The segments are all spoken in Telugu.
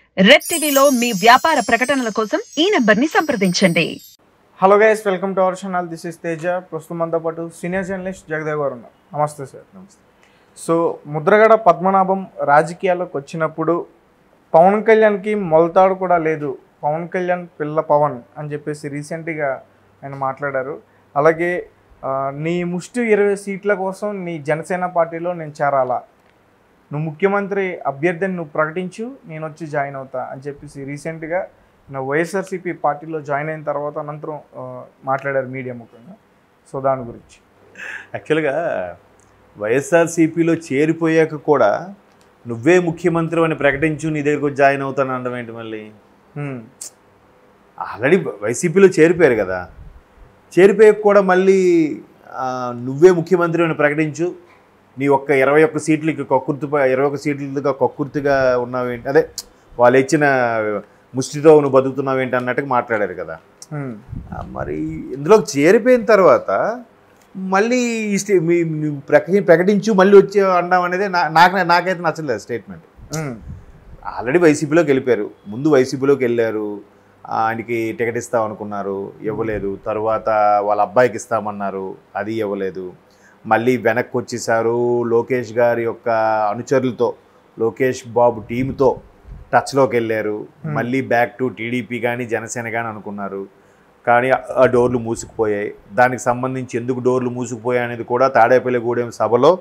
రెడ్ టీవీలో మీ వ్యాపార ప్రకటనల కోసం ఈ నంబర్ ని సంప్రదించండి hello guys welcome to our channel this is Teja ప్రస్తుతం మనతో పాటు సీనియర్ జర్నలిస్ట్ జగదేవ్ గారు ఉన్నారు నమస్తే సార్ నమస్తే సో ముద్రగడ పద్మనాభం రాజకీయాల్లోకి వచ్చినప్పుడు పవన్ కళ్యాణ్కి మొలతాడు కూడా లేదు పవన్ కళ్యాణ్ పిల్ల పవన్ అని చెప్పేసి రీసెంట్గా ఆయన మాట్లాడారు అలాగే ఆ, నీ ముష్టి ఇరవై సీట్ల కోసం నీ జనసేన పార్టీలో నేను చేరాలా నువ్వు ముఖ్యమంత్రి అభ్యర్థిని నువ్వు ప్రకటించు నేను వచ్చి జాయిన్ అవుతా అని చెప్పేసి రీసెంట్గా నా వైఎస్ఆర్సీపీ పార్టీలో జాయిన్ అయిన తర్వాత అనంతరం ఆ, మాట్లాడారు మీడియా ముఖ్యంగా సో దాని గురించి యాక్చువల్గా వైఎస్ఆర్సీపీలో చేరిపోయాక కూడా నువ్వే ముఖ్యమంత్రి అని ప్రకటించు నీ దగ్గరకు వచ్చి జాయిన్ అవుతాను అనడం ఏంటి మళ్ళీ హ్మ్. ఆల్రెడీ వైసీపీలో చేరిపోయారు కదా చేరిపోయాక కూడా మళ్ళీ ఆ, నువ్వే ముఖ్యమంత్రి అని ప్రకటించు నీ ఒక్క ఇరవై ఒక్క సీట్లకి కక్కుర్తి ఇరవై ఒక్క సీట్లుగా కక్కుర్తిగా ఉన్నావేంటి అదే వాళ్ళు ఇచ్చిన ముష్టితో నువ్వు బతుకుతున్నావేంటి అన్నట్టుగా మాట్లాడారు కదా హ్మ్. ఆ, మరి ఇందులో చేరిపోయిన తర్వాత మళ్ళీ ఈ స్టే మీ నువ్వు ప్రకటి ప్రకటించు మళ్ళీ వచ్చి అనడం అనేది నా నాకు నాకైతే నచ్చలేదు స్టేట్మెంట్ హ్మ్. ఆల్రెడీ వైసీపీలోకి వెళ్ళిపోయారు ముందు వైసీపీలోకి వెళ్ళారు ఆ, ఆయనకి టికెట్ ఇస్తాం అనుకున్నారు ఇవ్వలేదు తర్వాత వాళ్ళ అబ్బాయికి ఇస్తామన్నారు అది ఇవ్వలేదు మళ్ళీ వెనక్కి వచ్చేసారు లోకేష్ గారి యొక్క అనుచరులతో లోకేష్ బాబు టీంతో టచ్లోకి వెళ్ళారు Hmm. మళ్ళీ బ్యాక్ టు టీడీపీ కానీ జనసేన కానీ అనుకున్నారు కానీ ఆ డోర్లు మూసుకుపోయాయి దానికి సంబంధించి ఎందుకు డోర్లు మూసుకుపోయాయి అనేది కూడా తాడేపల్లిగూడెం సభలో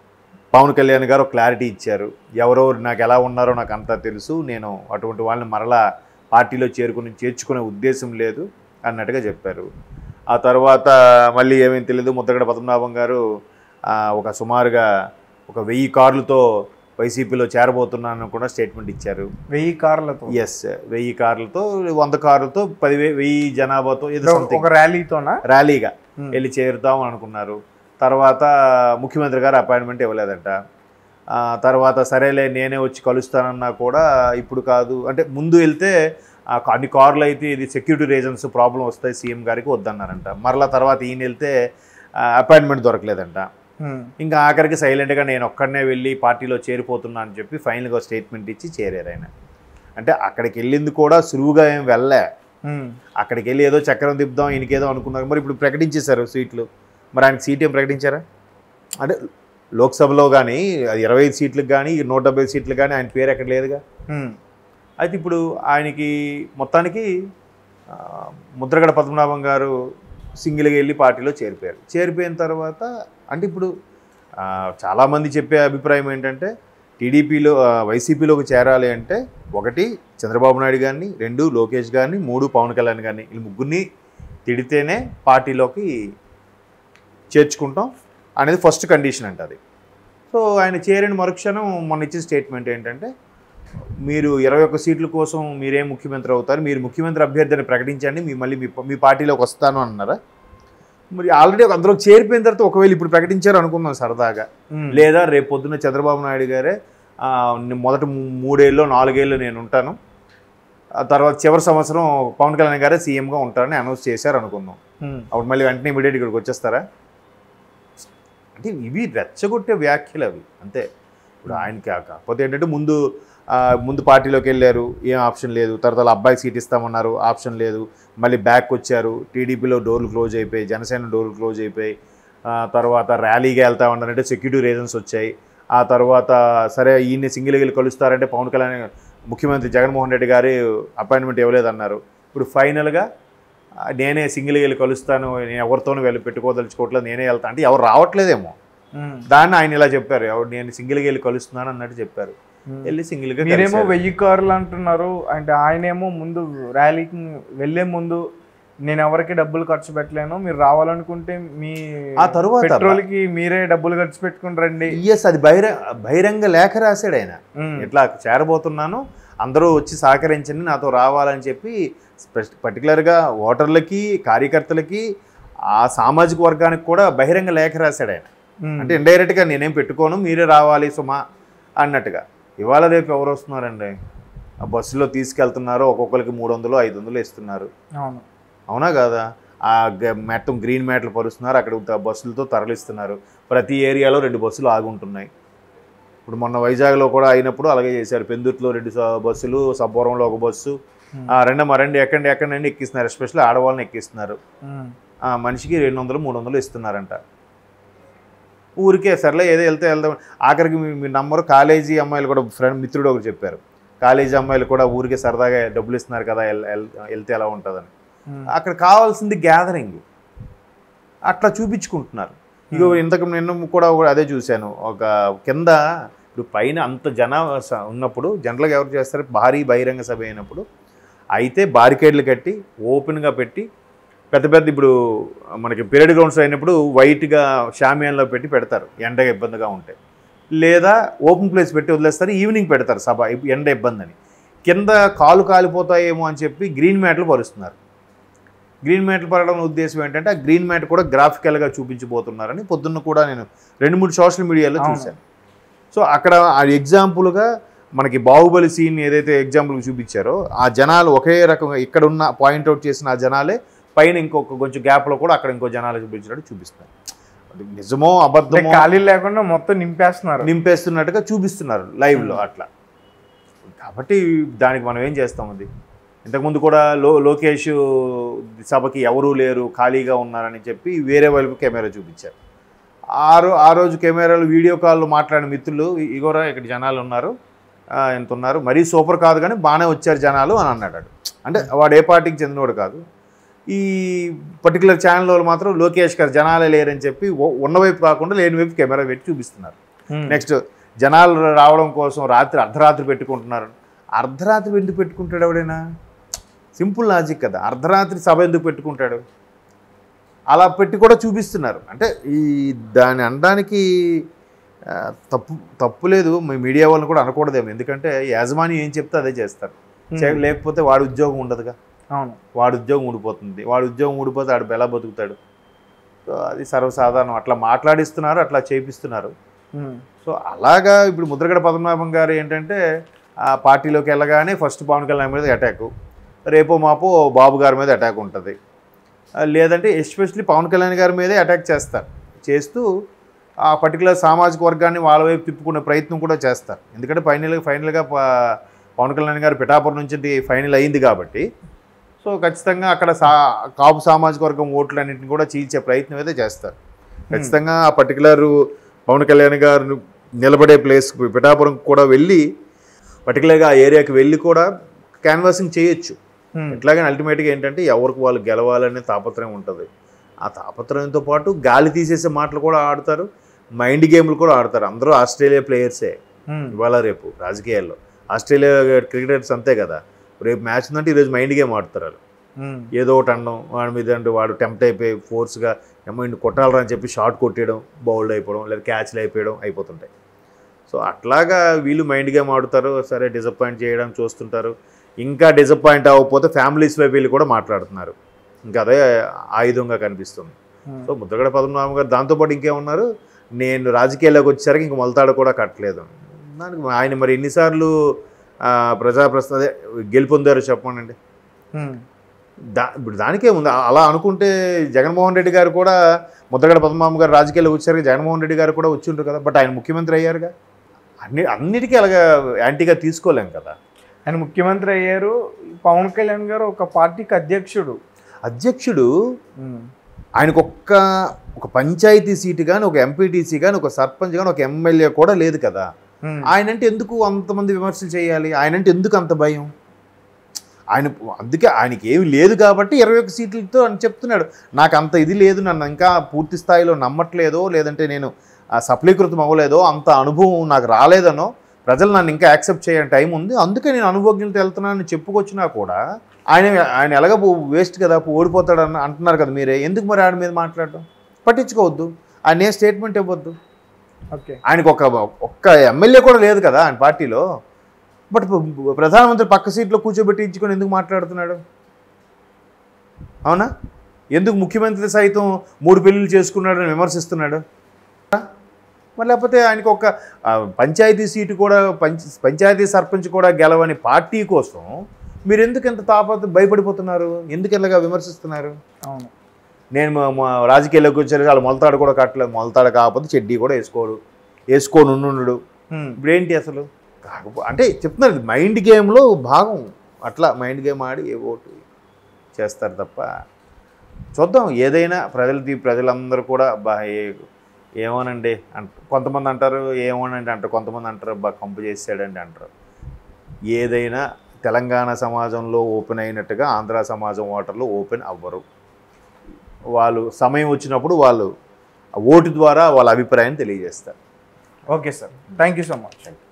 పవన్ కళ్యాణ్ గారు ఒక క్లారిటీ ఇచ్చారు ఎవరెవరు నాకు ఎలా ఉన్నారో నాకు అంతా తెలుసు నేను అటువంటి వాళ్ళని మరలా పార్టీలో చేరుకుని చేర్చుకునే ఉద్దేశం లేదు అన్నట్టుగా చెప్పారు ఆ తర్వాత మళ్ళీ ఏమేమి తెలియదు ముద్దగడ పద్మనాభం గారు ఆ, ఒక సుమారుగా ఒక వెయ్యి కార్లతో వైసీపీలో చేరబోతున్నాను కూడా స్టేట్మెంట్ ఇచ్చారు వెయ్యి కార్లతో ఎస్ వెయ్యి కార్లతో వంద కార్లతో పదివే వెయ్యి జనాభాతో ఏదో something. ఒక ర్యాలీతోనా ర్యాలీగా హ్మ్. వెళ్ళి చేరుతాం అనుకున్నారు తర్వాత ముఖ్యమంత్రి గారు అపాయింట్మెంట్ ఇవ్వలేదంట ఆ, తర్వాత సరేలే నేనే వచ్చి కలుస్తానన్నా కూడా ఇప్పుడు కాదు అంటే ముందు వెళ్తే ఆ, అన్ని కార్లు అయితే ఇది సెక్యూరిటీ రీజన్స్ ప్రాబ్లం వస్తాయి సీఎం గారికి వద్దన్నారంట మరలా తర్వాత ఈయన వెళ్తే అపాయింట్మెంట్ దొరకలేదంట హ్మ్. ఇంకా ఆఖరికి సైలెంట్గా నేను ఒక్కడనే వెళ్ళి పార్టీలో చేరిపోతున్నా అని చెప్పి ఫైనల్గా స్టేట్మెంట్ ఇచ్చి చేరారు ఆయన అంటే అక్కడికి వెళ్ళింది కూడా సులువుగా ఏం వెళ్ళలే హ్మ్. అక్కడికి వెళ్ళి ఏదో చక్రం తిప్పుదాం ఈయనకేదో అనుకున్నారు మరి ఇప్పుడు ప్రకటించేశారు సీట్లు మరి ఆయనకి సీట్ ఏం ప్రకటించారా అంటే లోక్సభలో కానీ అది ఇరవై ఐదు సీట్లకు కానీ నూట డెబ్బై సీట్లకు కానీ ఆయన పేరు ఎక్కడ లేదుగా హ్మ్. అయితే ఇప్పుడు ఆయనకి మొత్తానికి ఆ, ముద్రగడ పద్మనాభం గారు సింగిల్గా వెళ్ళి పార్టీలో చేరిపోయారు చేరిపోయిన తర్వాత అంటే ఇప్పుడు ఆ, చాలామంది చెప్పే అభిప్రాయం ఏంటంటే టీడీపీలో ఆ, వైసీపీలోకి చేరాలి అంటే ఒకటి చంద్రబాబు నాయుడు గారిని రెండు లోకేష్ గారిని మూడు పవన్ కళ్యాణ్ గారిని వీళ్ళు ముగ్గురిని తిడితేనే పార్టీలోకి చేర్చుకుంటాం అనేది ఫస్ట్ కండిషన్ అంట అది సో ఆయన చేరిన మరుక్షణం మొన్న ఇచ్చిన స్టేట్మెంట్ ఏంటంటే మీరు ఇరవై ఒక్క సీట్ల కోసం మీరేం ముఖ్యమంత్రి అవుతారు మీరు ముఖ్యమంత్రి అభ్యర్థిని ప్రకటించండి మీ మళ్ళీ మీ మీ పార్టీలోకి వస్తాను అన్నారా మరి ఆల్రెడీ ఒక అందులో చేరిపోయిన తర్వాత ఒకవేళ ఇప్పుడు ప్రకటించారు అనుకుందాం సరదాగా హ్మ్. లేదా రేపు పొద్దున్న చంద్రబాబు నాయుడు గారే ఆ, నే- మొదటి మూ- మూడేళ్ళు నాలుగేళ్ళు నేను ఉంటాను ఆ తర్వాత చివరి సంవత్సరం పవన్ కళ్యాణ్ గారే సీఎంగా ఉంటారని అనౌన్స్ చేశారు అనుకుందాం హ్మ్. అప్పుడు మళ్ళీ వెంటనే ఇమీడియట్ ఇక్కడికి వచ్చేస్తారా అంటే ఇవి రెచ్చగొట్టే వ్యాఖ్యలు అవి అంతే ఇప్పుడు ఆయనకి ఆ- కాకపోతే ఏంటంటే ముందు ఆ, ముందు పార్టీలోకి వెళ్ళారు ఏం ఆప్షన్ లేదు తర్వాత వాళ్ళ అబ్బాయికి సీట్ ఇస్తామన్నారు ఆప్షన్ లేదు మళ్ళీ బ్యాక్ వచ్చారు టీడీపీలో డోర్లు క్లోజ్ అయిపోయి జనసేన డోర్లు క్లోజ్ అయిపోయి ఆ, తర్వాత ర్యాలీగా వెళ్తా ఉన్నారంటే సెక్యూరిటీ రీజన్స్ వచ్చాయి ఆ తర్వాత సరే ఈయన్ని సింగిల్గా వెళ్ళి కలుస్తారంటే పవన్ కళ్యాణ్ ముఖ్యమంత్రి జగన్మోహన్ రెడ్డి గారి అపాయింట్మెంట్ ఇవ్వలేదన్నారు ఇప్పుడు ఫైనల్గా ఆ, నేనే సింగిల్గా వెళ్ళి కలుస్తాను నేను ఎవరితోనూ వెళ్ళి పెట్టుకోదలుచుకోవట్లేదు నేనే వెళ్తాను అంటే ఎవరు రావట్లేదేమో హ్మ్. దాన్ని ఆయన ఇలా చెప్పారు ఎవరు నేను సింగిల్గా వెళ్ళి కలుస్తున్నాను అన్నట్టు చెప్పారు హ్మ్. వెళ్ళి సింగిల్గా మీరేమో కలిశారు. వెయ్యి కార్లు అంటున్నారు అంటే ఆయనేమో ముందు ర్యాలీకి వెళ్ళే ముందు నేను ఎవరికి డబ్బులు ఖర్చు పెట్టలేను మీరు రావాలనుకుంటే మీ ఆ తరువాత పెట్రోల్ కి మీరే డబ్బులు ఖర్చు పెట్టుకుని రండి ఎస్ అది బహిర బహిరంగ లేఖ రాశాడు ఆయన ఉమ్, ఇట్లా చేరబోతున్నాను అందరూ వచ్చి సహకరించండి నాతో రావాలని చెప్పి పర్టికులర్గా ఓటర్లకి కార్యకర్తలకి ఆ సామాజిక వర్గానికి కూడా బహిరంగ లేఖ రాశాడు ఆయన ఉమ్, అంటే ఇండైరెక్ట్గా నేనేం పెట్టుకోను మీరే రావాలి సుమా అన్నట్టుగా ఇవాళ రేపు ఎవరు వస్తున్నారండి ఆ బస్సులో తీసుకెళ్తున్నారు ఒక్కొక్కరికి మూడు వందలు ఐదు వందలు ఇస్తున్నారు అవును అవునా కాదా ఆ గ- మొత్తం గ్రీన్ మ్యాట్లు పరుస్తున్నారు అక్కడ త- బస్సులతో తరలిస్తున్నారు ప్రతి ఏరియాలో రెండు బస్సులు ఆగుంటున్నాయి ఇప్పుడు మొన్న వైజాగ్లో కూడా అయినప్పుడు అలాగే చేశారు పెందుర్తిలో రెండు స- బస్సులు సబ్బవరంలో ఒక బస్సు ఉమ్. ఆ, రెండమ్మా రండి ఎక్కండి ఎక్కండి ఎక్కిస్తున్నారు ఎస్పెషల్లీ ఆడవాళ్ళని ఎక్కిస్తున్నారు ఉమ్. ఆ, మనిషికి రెండు వందలు మూడు వందలు ఇస్తున్నారంట ఊరికే సర్లే ఏదో వెళ్తే వెళ్దాం ఆఖరికి మీ మీ నంబరు కాలేజీ అమ్మాయిలు కూడా ఫ్రెండ్ మిత్రుడు ఒకరు చెప్పారు కాలేజీ అమ్మాయిలు కూడా ఊరికే సరదాగా డబ్బులు ఇస్తున్నారు కదా వెళ్- వెళ్- వెళ్తే ఎలా ఉంటుందని ఉమ్. అక్కడ కావాల్సింది గ్యాదరింగ్ అట్లా చూపించుకుంటున్నారు ఇగో ఇంతకు నిన్న కూడా ఒక- అదే చూశాను ఒక కింద ఇప్పుడు పైన అంత జన స- ఉన్నప్పుడు జనరల్గా ఎవరు చేస్తారు భారీ బహిరంగ సభ అయినప్పుడు అయితే బారికేడ్లు కట్టి ఓపెన్గా పెట్టి పెద్ద పెద్ద ఇప్పుడు మనకి పీరియడ్ గ్రౌండ్స్ అయినప్పుడు వైట్గా షామియాన్లో పెట్టి పెడతారు ఎండ ఇబ్బందిగా ఉంటే లేదా ఓపెన్ ప్లేస్ పెట్టి వదిలేస్తారు ఈవినింగ్ పెడతారు సభ ఇప్- ఎండ ఇబ్బంది అని కింద కాలు కాలిపోతాయేమో అని చెప్పి గ్రీన్ మ్యాట్లు పరుస్తున్నారు గ్రీన్ మ్యాట్లు పడడం ఉద్దేశం ఏంటంటే ఆ గ్రీన్ మ్యాట్ కూడా గ్రాఫికల్గా చూపించబోతున్నారని పొద్దున్న కూడా నేను రెండు మూడు సోషల్ మీడియాలో అవును. చూశాను సో అక్కడ ఆ ఎగ్జాంపుల్గా మనకి బాహుబలి సీన్ ఏదైతే ఎగ్జాంపుల్ చూపించారో ఆ జనాలు ఒకే రకంగా ఇక్కడ ఉన్న పాయింట్అవుట్ చేసిన ఆ జనాలే పైన ఇంకొక కొంచెం గ్యాప్లో కూడా అక్కడ ఇంకో జనాలు చూపించినట్టు చూపిస్తారు అది నిజమో అంటే అబద్ధమో ఖాళీ లేకుండా మొత్తం నింపేస్తున్నారు నింపేస్తున్నట్టుగా చూపిస్తున్నారు లైవ్లో అట్లా కాబట్టి దానికి మనం ఏం చేస్తాం అది ఇంతకుముందు కూడా లో లోకేష్ సభకి ఎవరూ లేరు ఖాళీగా ఉన్నారని చెప్పి వేరే వైపు కెమెరా చూపించారు ఆ రో ఆ రోజు కెమెరాలు వీడియో కాల్లో మాట్లాడిన మిత్రులు "ఇ- ఇగోరా ఇక్కడ జనాలు ఉన్నారు ఆ, ఎంత ఉన్నారు మరీ సూపర్ కాదు కానీ బాగానే వచ్చారు జనాలు అని అన్నాడు వాడు. అంటే వాడు ఏ పార్టీకి చెందినవాడు కాదు ఈ పర్టికులర్ ఛానల్ వాళ్ళు మాత్రం లోకేష్ గారు జనాలే లేరని చెప్పి ఓ- ఉన్న వైపు కాకుండా లేని వైపు కెమెరా పెట్టి చూపిస్తున్నారు ఉమ్. నెక్స్ట్ జనాలు రావడం కోసం రాత్రి అర్ధరాత్రి పెట్టుకుంటున్నారు అర్ధరాత్రి ఎందుకు పెట్టుకుంటాడు ఎవడైనా సింపుల్ లాజిక్ కదా అర్ధరాత్రి సభ ఎందుకు పెట్టుకుంటాడు అలా పెట్టి కూడా చూపిస్తున్నారు అంటే ఈ దాన్ని అనడానికి ఆ, తప్పు తప్పు లేదు మీ మీడియా వాళ్ళని కూడా అనకూడదేమో ఎందుకంటే యాజమాని ఏం చెప్తే అదే చేస్తారు చే- లేకపోతే వాడి ఉద్యోగం ఉండదుగా అవును వాడి ఉద్యోగం ఊడిపోతుంది వాడి ఉద్యోగం ఊడిపోతే ఆడు ఎలా బతుకుతాడు సో అది సర్వసాధారణం అట్లా మాట్లాడిస్తున్నారు అట్లా చేపిస్తున్నారు ఉమ్. సో అలాగా ఇప్పుడు ముద్రగడ పద్మనాభం గారు ఏంటంటే ఆ పార్టీలోకి వెళ్ళగానే ఫస్ట్ పవన్ కళ్యాణ్ మీద అటాక్ రేపో మాపో బాబు గారి మీద అటాక్ ఉంటుంది ఆ, లేదంటే ఎస్పెషల్లీ పవన్ కళ్యాణ్ గారి మీదే అటాక్ చేస్తారు చేస్తూ ఆ పర్టికులర్ సామాజిక వర్గాన్ని వాళ్ళ వైపు తిప్పుకునే ప్రయత్నం కూడా చేస్తారు ఎందుకంటే ఫైనల్గా ఫైనల్గా ప- పవన్ కళ్యాణ్ గారు పిఠాపురం నుంచి ఫైనల్ అయింది కాబట్టి సో ఖచ్చితంగా అక్కడ సా కాపు సామాజిక వర్గం ఓట్లన్నింటిని కూడా చీల్చే ప్రయత్నం అయితే చేస్తారు ఖచ్చితంగా ఆ పర్టికులర్ పవన్ కళ్యాణ్ గారు నిలబడే ప్లేస్ పిఠాపురం కూడా వెళ్ళి పర్టికులర్గా ఆ ఏరియాకి వెళ్ళి కూడా క్యాన్వాసింగ్ చేయొచ్చు ఉమ్. ఎట్లాగని అల్టిమేట్గా ఏంటంటే ఎవరికి వాళ్ళు గెలవాలనే తాపత్రయం ఉంటుంది ఆ తాపత్రయంతో పాటు గాలి తీసేసే మాటలు కూడా ఆడతారు మైండ్ గేమ్లు కూడా ఆడతారు అందరూ ఆస్ట్రేలియా ప్లేయర్సే ఉమ్. ఇవాళ రేపు రాజకీయాల్లో ఆస్ట్రేలియా క్రికెటర్స్ అంతే కదా రేపు మ్యాచ్ ఉందంటే ఈరోజు మైండ్ గేమ్ ఆడతారు వాళ్ళు ఉమ్. ఏదో ఒకటి అనడం వాడి మీద అంటే వాడు టెంప్ట్ అయిపోయి ఫోర్స్గా ఏమో ఇంటి కొట్టాలరా అని చెప్పి షార్ట్ కొట్టేయడం బౌల్డ్ అయిపోవడం లేదా క్యాచ్లు అయిపోయడం అయిపోతుంటాయి సో అట్లాగా వీళ్ళు మైండ్ గేమ్ ఆడుతారు సరే డిసప్పాయింట్ చేయడం చూస్తుంటారు ఇంకా డిసప్పాయింట్ అవ్వకపోతే ఫ్యామిలీస్ వైపు వీళ్ళు కూడా మాట్లాడుతున్నారు ఇంకా అదే ఆయుధంగా కనిపిస్తుంది ఉమ్. సో ముద్రగడ పద్మనాభం గారు దాంతోపాటు ఇంకేమన్నారు నేను రాజకీయాల్లోకి వచ్చేసరికి ఇంక మొలతాడు కూడా కట్టలేదు దానికి ఆయన మరి ఎన్నిసార్లు ఆ, ప్రజాప్రస్థ అదే గెలుపొందారో చెప్పండి ఉమ్. దా ఇప్పుడు దానికే ఉంది అ- అలా అనుకుంటే జగన్మోహన్ రెడ్డి గారు కూడా ముద్రగడ పద్మనాభం గారు రాజకీయాలకు వచ్చారు జగన్మోహన్ రెడ్డి గారు కూడా వచ్చి ఉంటారు కదా బట్ ఆయన ముఖ్యమంత్రి అయ్యారుగా అన్ని అన్నిటికీ అలాగా యాంటీగా తీసుకోలేం కదా ఆయన ముఖ్యమంత్రి అయ్యారు పవన్ కళ్యాణ్ గారు ఒక పార్టీకి అధ్యక్షుడు అధ్యక్షుడు ఉమ్. ఆయనకు ఒక్క ఒక పంచాయతీ సీటు కానీ ఒక ఎంపీటీసీ కానీ ఒక సర్పంచ్ కానీ ఒక ఎమ్మెల్యే కూడా లేదు కదా ఉమ్. ఆయన అంటే ఎందుకు అంతమంది విమర్శలు చేయాలి ఆయన అంటే ఎందుకు అంత భయం ఆయన అందుకే ఆయనకి ఏమి లేదు కాబట్టి ఇరవై ఒక్క సీట్లతో అని చెప్తున్నాడు నాకు అంత ఇది లేదు నన్ను ఇంకా పూర్తి స్థాయిలో నమ్మట్లేదో లేదంటే నేను ఆ, సఫలీకృతం అవ్వలేదో అంత అనుభవం నాకు రాలేదనో ప్రజలు నన్ను ఇంకా యాక్సెప్ట్ చేయని టైం ఉంది అందుకే నేను అనుభవజ్ఞతతో వెళ్తున్నానని చెప్పుకొచ్చినా కూడా ఆయన ఆయన ఎలాగ వేస్ట్ కదా ఓడిపోతాడు అన్న అంటున్నారు కదా మీరే ఎందుకు మరి ఆయన మీద మాట్లాడడం పట్టించుకోవద్దు ఆయన ఏ స్టేట్మెంట్ ఇవ్వద్దు ఓకే ఆయనకు ఒక ఒక్క ఎమ్మెల్యే కూడా లేదు కదా ఆయన పార్టీలో బట్ ప- ప్రధానమంత్రి పక్క సీట్లో కూర్చోబెట్టి ఇచ్చుకొని ఎందుకు మాట్లాడుతున్నాడు అవునా ఎందుకు ముఖ్యమంత్రి సైతం మూడు పెళ్ళిళ్ళు చేసుకున్నాడని విమర్శిస్తున్నాడు మరి లేకపోతే ఆయనకు ఒక ఆ, పంచాయతీ సీటు కూడా పంచ పంచాయతీ సర్పంచ్ కూడా గెలవని పార్టీ కోసం మీరు ఎందుకు ఎంత తాపత భయపడిపోతున్నారు ఎందుకు ఇలాగా విమర్శిస్తున్నారు అవును నేను మా- మా రాజకీయాల్లోకి వచ్చారు వాళ్ళు మొలతాడు కూడా కట్టలేదు మొలతాడు కాకపోతే చెడ్డీ కూడా వేసుకోడు వేసుకొని ఉండు హ్మ్. ఇప్పుడు ఏంటి అసలు కాకపో అంటే చెప్తున్నారు మైండ్ గేమ్లో భాగం అట్లా మైండ్ గేమ్ ఆడి ఏ ఓటు చేస్తారు తప్ప చూద్దాం ఏదైనా ప్రజలది ప్రజలందరూ కూడా బా ఏ- ఏమోనండి అంట కొంతమంది అంటారు ఏమోనండి అంటారు కొంతమంది అంటారు బా కంపు చేసాడండి అంటారు ఏదైనా తెలంగాణ సమాజంలో ఓపెన్ అయినట్టుగా ఆంధ్ర సమాజం ఓటర్లు ఓపెన్ అవ్వరు వాళ్ళు సమయం వచ్చినప్పుడు వాళ్ళు ఆ ఓటు ద్వారా వాళ్ళ అభిప్రాయం తెలియజేస్తారు okay sir thank you so much